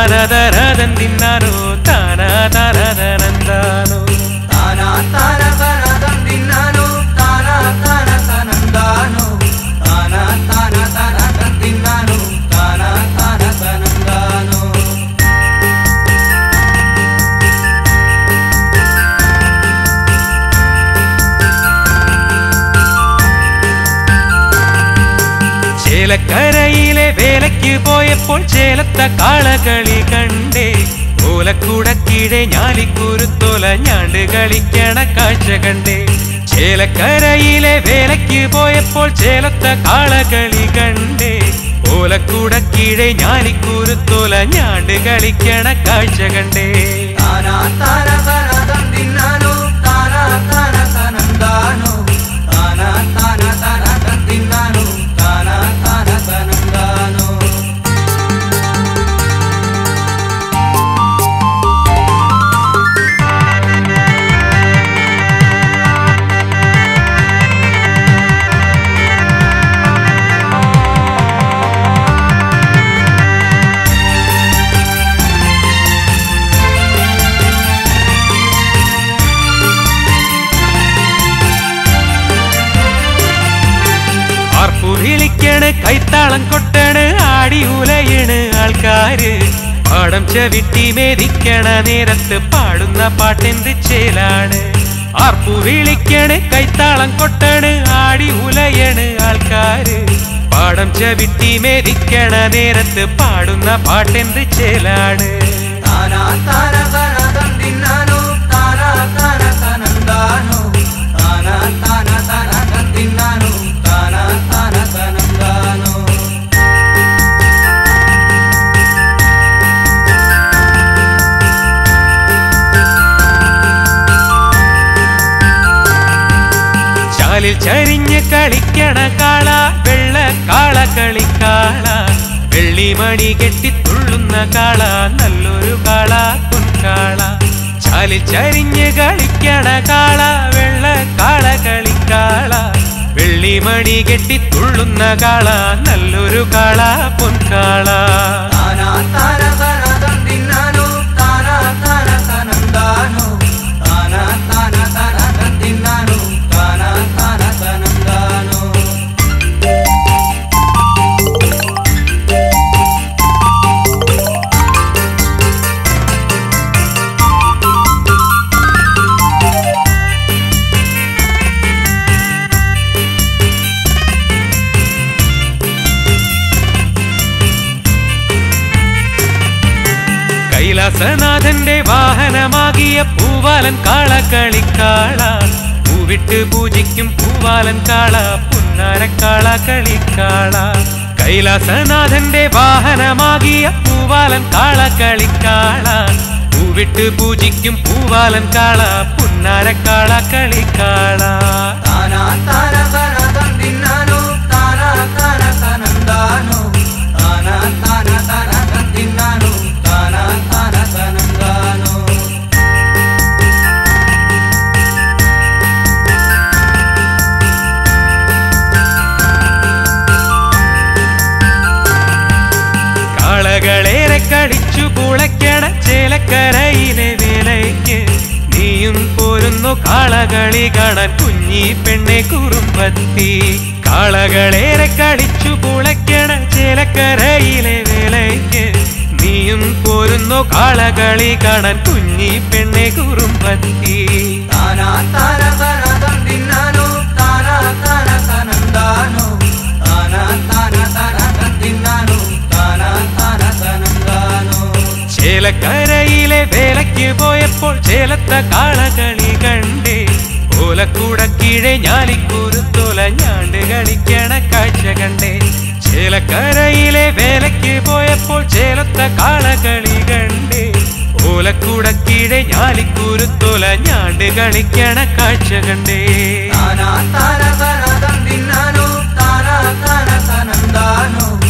താനതരതൻ തിന്നാനോ താനാ താനതനന്താനോ താനാ താന തനതം തിന്നാനോ താനാ താന തനന്താനോ താനാ താന തനതം തിന്നാനോ താനാ താന തനന്താനോ ചേലക്കരയിലെ വേലയ്ക്ക് പോയപ്പോൾ ചേലത്ത കാളകളി കണ്ടേ ഓലക്കൂടക്കീഴെ ഞാലിക്കുരുത്തോല ഞാണ്ട് കളിക്കണ കാഴ്ച കണ്ടേ ചേലക്കരയിലെ വേലയ്ക്ക് പോയപ്പോൾ ചേലത്ത കാളകളി കണ്ടേ ഓലക്കൂടക്കീഴെ ഞാലിക്കുരുത്തോല ഞാണ്ട് കളിക്കണ കാഴ്ച കണ്ടേ താനാ താന തനതം തിന്നാനോ താനാ താന തനന്താനോ താനാ താന തനതം തിന്നാനോ താനാ താന തനന്താനോ ആർപ്പു വിളിക്കണ് കൈത്താളം കൊട്ടണ് ആടി ഉലയണ് ആൾക്കാര് പാടം ചവിട്ടി മേരിക്കണ നേരത്ത് പാടുന്ന പാട്ടെന്ത് ചേലാണ് ആർപ്പു വിളിക്കണ് കൈത്താളം കൊട്ടണ് ആടി ഉലയണ് ആൾക്കാര് പാടം ചവിട്ടി മേരിക്കണ നേരത്ത് പാടുന്ന പാട്ടെന്ത് ചേലാണ് താനാ താന തനതം തിന്നാനോ താനാ താന തനന്താനോ താനാ താന തനതം തിന്നാനോ താനാ താന തനന്താനോ ചാലിൽ ചരിഞ്ഞ് കളിക്കണ കാള വെള്ള കാള കളിക്കാള വെള്ളിമണി കെട്ടിത്തുള്ളുന്ന കാള നല്ലൊരു കാള പൊൻകാള ചാലിൽ ചരിഞ്ഞ് കളിക്കണ കാള വെള്ള കാള കളിക്കാള വെള്ളിമണി കെട്ടിത്തുള്ളുന്ന കാള നല്ലൊരു കാള പൊൻകാള താനാ താന തനതം തിന്നാനോ താനാ താന തനന്താനോ താനാ താന തനതം തിന്നാനോ താനാ താന തനന്താനോ കൈലാസനാഥന്റെ വാഹനമാകിയ പൂവാലൻ കാള കളിക്കാള പൂവിട്ട് പൂജിക്കും പൂവാലൻ കാള പുന്നാരക്കാള കളിക്കാള കൈലാസനാഥന്റെ വാഹനമാകിയ പൂവാലൻ കാള കളിക്കാള പൂവിട്ട് പൂജിക്കും പൂവാലൻ കാള പുന്നാരക്കാള കളിക്കാള താനാ താന തനതം തിന്നാനോ താനാ താന തനന്താനോ താനാ താന തനതം തിന്നാനോ താനാ താന തനന്താനോ കാളകളേറെ കടിച്ചു കുളയ്ക്കണ ചേലക്കരയിലെ വേലയ്ക്ക് നീയും പോരുന്നു കാളകളി കാണാൻ കുഞ്ഞി പെണ്ണെ കുറുമ്പത്തി കാളകളേറെ കടിച്ചു കുളയ്ക്കണ ചേലക്കരയിലെ വേലയ്ക്ക് നീയും പോരുന്നു കാളകളി കാണാൻ കുഞ്ഞി പെണ്ണെ കുറുമ്പത്തി താനാ താന തനതം തിന്നാനോ താനാ താന തനന്താനോ താനാ താന തനതം തിന്നാനോ താനാ താന തനന്താനോ ചേലക്കരയിലെ വേലയ്ക്ക് പോയപ്പോൾ ചേലത്ത കാളകളി കണ്ടേ ഓലക്കൂടക്കീഴെ ഞാലിക്കൂരുത്തോല ഞാണ്ട് കളിക്കണ കാഴ്ച കണ്ടേ ചേലക്കരയിലെ വേലയ്ക്ക് പോയപ്പോൾ ചേലത്ത കാളകളി കണ്ടേ ഓലക്കൂടക്കീഴെ ഞാലിക്കൂരുത്തോല ഞാണ്ട് കളിക്കണ കാഴ്ച കണ്ടേ താനാ താന തനതം തിന്നാനോ താനാ താന തനന്താനോ